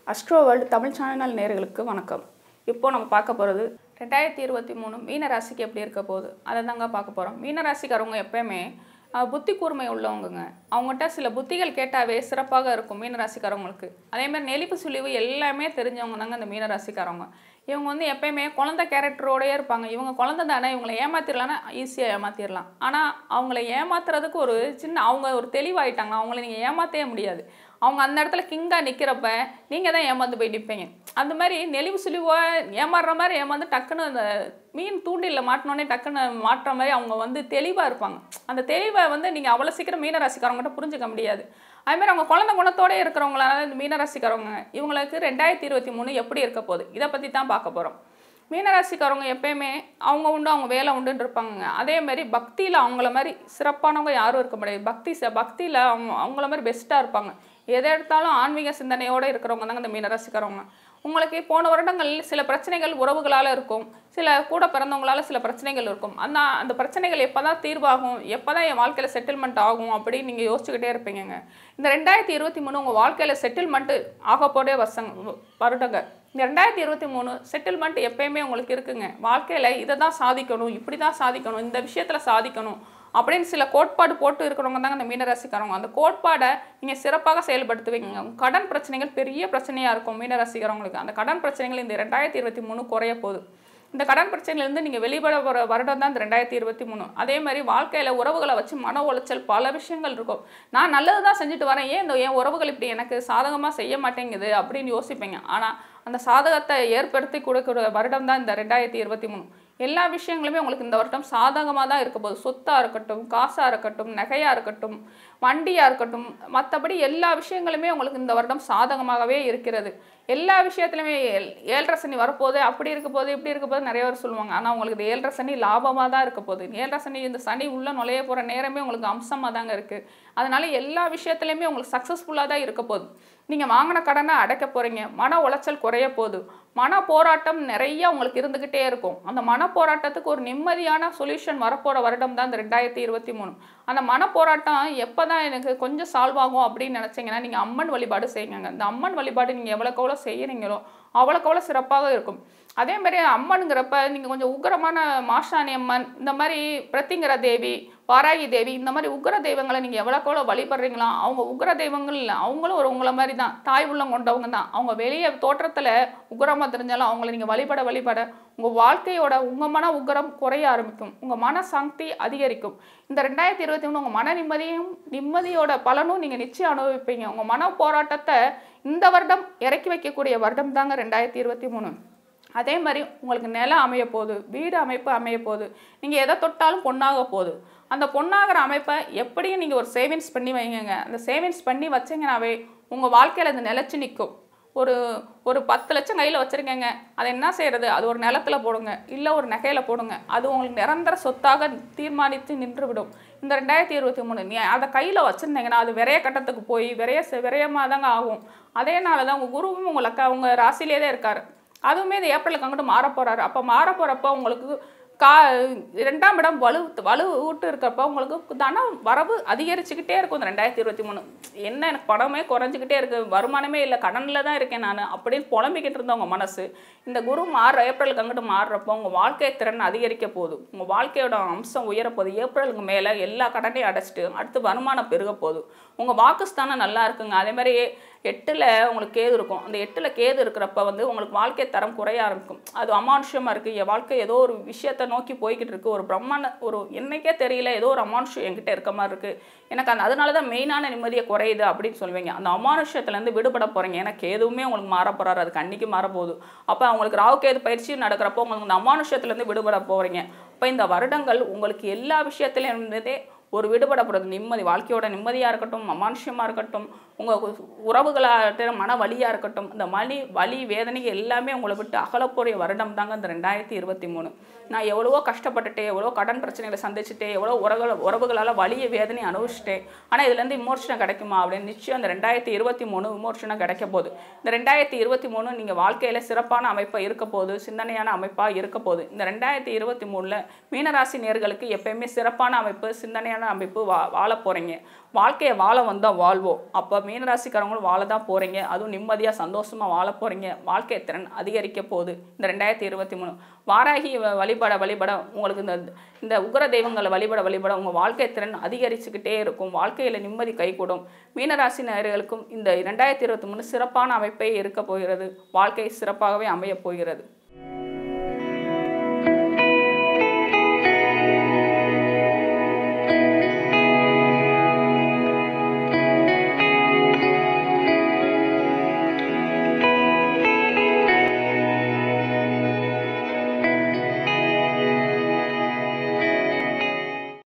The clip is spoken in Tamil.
அஸ்ட்ரோ வேர்ல்டு தமிழ் சேனல் நேயர்களுக்கு வணக்கம் இப்போ நம்ம பார்க்க போகிறது ரெண்டாயிரத்தி இருபத்தி மூணு மீன ராசிக்கு எப்படி இருக்க போகுது அதை தாங்க பார்க்க போகிறோம் மீன ராசிக்காரவங்க எப்பயுமே அஹ், புத்தி கூர்மை உள்ளவங்கங்க அவங்ககிட்ட சில புத்திகள் கேட்டாவே சிறப்பாக இருக்கும் மீன ராசிக்காரவங்களுக்கு அதே மாதிரி நெளிப்பு சுழிவு எல்லாமே தெரிஞ்சவங்க தாங்க அந்த மீன ராசிக்காரவங்க இவங்க வந்து எப்பயுமே குழந்தை கேரக்டரோடயே இருப்பாங்க இவங்க குழந்தை தானே இவங்களை ஏமாத்திரலாம்னா ஈஸியாக ஏமாத்திடலாம் ஆனால் அவங்கள ஏமாத்துறதுக்கு ஒரு சின்ன அவங்க ஒரு தெளிவாயிட்டாங்க அவங்கள நீங்கள் ஏமாற்றவே முடியாது அவங்க அந்த இடத்துல கிங்காக நிற்கிறப்ப நீங்கள் தான் ஏமாந்து போய் நிற்பீங்க அந்த மாதிரி நெளிவு சுழிவோ ஏமாறுற மாதிரி ஏமாந்து டக்குன்னு அந்த மீன் தூண்டிலில் மாட்டினோடனே டக்குன்னு மாட்டுற மாதிரி அவங்க வந்து தெளிவாக இருப்பாங்க அந்த தெளிவை வந்து நீங்கள் அவ்வளோ சீக்கிரம் மீன ராசிக்காரவங்ககிட்ட புரிஞ்சுக்க முடியாது அதுமாதிரி அவங்க குழந்தை குணத்தோட இருக்கிறவங்களால இந்த மீன ராசிக்காரவங்க இவங்களுக்கு ரெண்டாயிரத்தி இருபத்தி மூணு எப்படி இருக்க போகுது இதை பற்றி தான் பார்க்க போகிறோம் மீனராசிக்காரவங்க எப்பயுமே அவங்க உண்டு அவங்க வேலை உண்டுன்னு இருப்பாங்க அதே மாதிரி பக்தியில் அவங்கள மாதிரி சிறப்பானவங்க யாரும் இருக்க முடியாது பக்தி ச பக்தியில் அவங்க அவங்கள மாதிரி பெஸ்ட்டாக இருப்பாங்க எதை எடுத்தாலும் ஆன்மீக சிந்தனையோடு இருக்கிறவங்க தாங்க இந்த மீனராசிக்காரவங்க உங்களுக்கு போன வருடங்கள் சில பிரச்சனைகள் உறவுகளால் இருக்கும் சில கூட பிறந்தவங்களால சில பிரச்சனைகள் இருக்கும் அந்த அந்த பிரச்சனைகள் எப்போ தான் தீர்வாகும் எப்போ தான் என் வாழ்க்கையில் செட்டில்மெண்ட் ஆகும் அப்படின்னு நீங்கள் யோசிச்சுக்கிட்டே இருப்பீங்கங்க இந்த ரெண்டாயிரத்தி இருபத்தி மூணு உங்கள் வாழ்க்கையில் செட்டில்மெண்ட்டு ஆக போதே வருஷங்க வருடங்க இந்த ரெண்டாயிரத்தி இருபத்தி மூணு செட்டில்மெண்ட் எப்பயுமே உங்களுக்கு இருக்குங்க வாழ்க்கையில் இதை தான் சாதிக்கணும் இப்படி தான் சாதிக்கணும் இந்த விஷயத்தில் சாதிக்கணும் அப்படின்னு சில கோட்பாடு போட்டு இருக்கிறவங்க தாங்க இந்த மீனராசிக்காரவங்க அந்த கோட்பாடை நீங்கள் சிறப்பாக செயல்படுத்துவீங்க உங்க கடன் பிரச்சனைகள் பெரிய பிரச்சனையாக இருக்கும் மீனராசிக்காரவங்களுக்கு அந்த கடன் பிரச்சனைகள் இந்த ரெண்டாயிரத்தி இருபத்தி மூணு குறைய போகுது இந்த கடன் பிரச்சனையிலேருந்து நீங்கள் வெளிப்பட போகிற வருடம் தான் இந்த ரெண்டாயிரத்தி இருபத்தி மூணு அதே மாதிரி வாழ்க்கையில் உறவுகளை வச்சு மன உளைச்சல் பல விஷயங்கள் இருக்கும் நான் நல்லது தான் செஞ்சுட்டு வரேன் ஏன் இந்த என் உறவுகள் இப்படி எனக்கு சாதகமாக செய்ய மாட்டேங்குது அப்படின்னு யோசிப்பீங்க ஆனால் அந்த சாதகத்தை ஏற்படுத்தி கொடுக்குற வருடம் தான் இந்த ரெண்டாயிரத்தி இருபத்தி மூணு எல்லா விஷயங்களுமே உங்களுக்கு இந்த வருடம் சாதகமாக தான் இருக்க போகுது சொத்தாக இருக்கட்டும் காசாக இருக்கட்டும் நகையாக இருக்கட்டும் வண்டியாக இருக்கட்டும் மற்றபடி எல்லா விஷயங்களுமே உங்களுக்கு இந்த வருடம் சாதகமாகவே இருக்கிறது எல்லா விஷயத்துலையுமே ஏல்- ஏழரை சனி வரப்போகுது அப்படி இருக்க போது இப்படி இருக்க போது நிறைய பேர் சொல்லுவாங்க ஆனால் உங்களுக்கு இந்த ஏழரை சனி லாபமாக தான் இருக்க போகுது ஏழரை சனி இந்த சனி உள்ளே நுழைய போகிற நேரமே உங்களுக்கு அம்சமாக தாங்க இருக்குது அதனால எல்லா விஷயத்துலையுமே உங்களுக்கு சக்ஸஸ்ஃபுல்லாக தான் இருக்க போகுது நீங்கள் வாங்கின கடனை அடைக்க போகிறீங்க மன உளைச்சல் குறைய போகுது மன போராட்டம் நிறைய உங்களுக்கு இருந்துக்கிட்டே இருக்கும் அந்த மன போராட்டத்துக்கு ஒரு நிம்மதியான சொல்யூஷன் வரப்போகிற வருடம் தான் இந்த ரெண்டாயிரத்தி இருபத்தி மூணு அந்த மன போராட்டம் எப்போ தான் எனக்கு கொஞ்சம் சால்வ் ஆகும் அப்படின்னு நினச்சிங்கன்னா நீங்கள் அம்மன் வழிபாடு செய்யுங்க இந்த அம்மன் வழிபாடு நீங்கள் எவ்வளோக்கு எவ்வளோ செய்கிறீங்களோ அவ்வளோக்கு எவ்வளோ சிறப்பாக இருக்கும் அதே மாதிரி அம்மனுங்கிறப்ப நீங்கள் கொஞ்சம் உக்கிரமான மாஷாணி அம்மன் இந்த மாதிரி பிரத்திங்கிற தேவி வாராகி தேவி இந்த மாதிரி உக்ர தெய்வங்களை நீங்கள் எவ்வளோக்கு எவ்வளோ வழிபடுறீங்களோ அவங்க உக்ர தெய்வங்கள் இல்லை அவங்களும் ஒரு உங்களை மாதிரி தான் தாய் உள்ளம் கொண்டவங்க தான் அவங்க வெளியே தோற்றத்தில் உக்ரமாக தெரிஞ்சாலும் அவங்கள நீங்கள் வழிபட வழிபட உங்கள் வாழ்க்கையோட உங்கள் மன உக்ரம் குறைய ஆரம்பிக்கும் உங்கள் மன சக்தி அதிகரிக்கும் இந்த ரெண்டாயிரத்தி இருபத்தி மூணு உங்கள் மன நிம்மதியும் நிம்மதியோட பலனும் நீங்கள் நிச்சயம் அனுபவிப்பீங்க உங்கள் மன போராட்டத்தை இந்த வருடம் இறக்கி வைக்கக்கூடிய வருடம் தாங்க ரெண்டாயிரத்தி இருபத்தி மூணு அதே மாதிரி உங்களுக்கு நிலம் அமைய போகுது வீடு அமைப்பு அமைய போகுது நீங்கள் எதை தொட்டாலும் பொண்ணாக போகுது அந்த பொண்ணாகிற அமைப்பை எப்படியும் நீங்கள் ஒரு சேவிங்ஸ் பண்ணி வைங்கங்க அந்த சேவிங்ஸ் பண்ணி வச்சீங்கனாவே உங்கள் வாழ்க்கையில் அது நிலச்சி நிற்கும் ஒரு ஒரு பத்து லட்சம் கையில் வச்சுருக்கேங்க அதை என்ன செய்கிறது அது ஒரு நிலத்துல போடுங்க இல்லை ஒரு நகையில் போடுங்க அது உங்களுக்கு நிரந்தர சொத்தாக தீர்மானித்து நின்றுவிடும் இந்த ரெண்டாயிரத்தி இருபத்தி மூணு நீ அதை கையில் வச்சுருந்தீங்கன்னா அது விரைய கட்டத்துக்கு போய் விரைய செ- விரயமாக தாங்க ஆகும் அதேனால தான் உங்கள் குருவும் உங்களுக்கு உங்கள் ராசியிலே தான் இருக்கார் அதுவுமே இந்த ஏப்ரலுக்கு அங்கிட்டு மாற போகிறாரு அப்போ மாற போகிறப்ப உங்களுக்கு கா ரெண்டாம் இடம் வலு வலு விட்டு இருக்கிறப்ப உங்களுக்கு தனம் வரவு அதிகரிச்சுக்கிட்டே இருக்கும் இந்த ரெண்டாயிரத்தி இருபத்தி மூணு என்ன எனக்கு பணமே குறைஞ்சிக்கிட்டே இருக்குது வருமானமே இல்லை கடனில் தான் இருக்கேன் நான் அப்படின்னு புலம்பிக்கிட்டு இருந்த உங்கள் மனசு இந்த குரு மாற ஏப்ரலுக்கு அங்கிட்டு மாறுறப்போ உங்கள் வாழ்க்கை திறன் அதிகரிக்க போகுது உங்கள் வாழ்க்கையோட அம்சம் உயரப்போகுது ஏப்ரலுக்கு மேலே எல்லா கடனையும் அடைச்சிட்டு அடுத்து வருமானம் பெருக போகுது உங்கள் வாக்குஸ்தானம் நல்லா இருக்குங்க அதே மாதிரி எட்டில் உங்களுக்கு கேது இருக்கும் அந்த எட்டில் கேது இருக்கிறப்ப வந்து உங்களுக்கு வாழ்க்கை தரம் குறைய ஆரம்பிக்கும் அது அமானுஷ்யமாக இருக்குது என் வாழ்க்கை ஏதோ ஒரு விஷயத்தை நோக்கி போய்கிட்டு இருக்கு ஒரு பிரம்மாண்ட ஒரு என்னைக்கே தெரியல ஏதோ ஒரு அமானுஷ்யம் என்கிட்ட இருக்க மாதிரி இருக்குது எனக்கு அந்த அதனால தான் மெயினான நிம்மதியை குறையுது அப்படின்னு சொல்லுவீங்க அந்த அமானுஷ்யத்துலேருந்து விடுபட போகிறீங்க ஏன்னா கேதுவுமே உங்களுக்கு மாற போகிறாரு அது கண்டிக்கு மாற போகுது அப்போ அவங்களுக்கு ராகு கேது பயிற்சி நடக்கிறப்போ உங்களுக்கு அந்த அமானுஷ்யத்துலேருந்து விடுபட போகிறீங்க அப்போ இந்த வருடங்கள் உங்களுக்கு எல்லா விஷயத்துலையும் இருந்ததே ஒரு விடுபட போகிறது நிம்மதி வாழ்க்கையோட நிம்மதியாக இருக்கட்டும் அமானுஷ்யமாக இருக்கட்டும் உங்கள் உறவுகளாகட்டும் மன வலியாக இருக்கட்டும் இந்த மலி வலி வேதனை எல்லாமே உங்களை விட்டு அகலப்போறிய வருடம் தாங்க இந்த ரெண்டாயிரத்தி இருபத்தி மூணு நான் எவ்வளவோ கஷ்டப்பட்டுட்டேன் எவ்வளோ கடன் பிரச்சனைகளை சந்திச்சுட்டேன் எவ்வளோ உறவுகள் உறவுகளால் வலிய வேதனை அனுபவிச்சிட்டேன் ஆனால் இதுலேருந்து விமோசனம் கிடைக்குமா அப்படின்னு நிச்சயம் இந்த ரெண்டாயிரத்தி இருபத்தி மூணு விமோசனம் கிடைக்க போகுது இந்த ரெண்டாயிரத்தி இருபத்தி மூணு நீங்கள் வாழ்க்கையில் சிறப்பான அமைப்பாக இருக்க போகுது சிந்தனையான அமைப்பாக இருக்க போகுது இந்த ரெண்டாயிரத்தி இருபத்தி மூணில் மீனராசி நேர்களுக்கு எப்பயுமே சிறப்பான அமைப்பு சிந்தனையான சிறப்பான அமைப்பு வா வாழ போகிறீங்க வாழ்க்கையை வாழ வந்தால் வாழ்வோம் அப்போ மீனராசிக்காரங்களும் வாழ தான் போகிறீங்க அதுவும் நிம்மதியாக சந்தோஷமாக வாழ போகிறீங்க வாழ்க்கை திறன் அதிகரிக்க போகுது இந்த ரெண்டாயிரத்தி இருபத்தி மூணு வாராகி வ- வழிபட வழிபட உங்களுக்கு இந்த இந்த உக்ர தெய்வங்களை வழிபட வழிபட உங்கள் வாழ்க்கை திறன் அதிகரிச்சுக்கிட்டே இருக்கும் வாழ்க்கையில் நிம்மதி கைகூடும் மீனராசி நேயர்களுக்கும் இந்த ரெண்டாயிரத்தி இருபத்தி மூணு சிறப்பான அமைப்பே இருக்க போகிறது வாழ்க்கை சிறப்பாகவே அமையப் போகிறது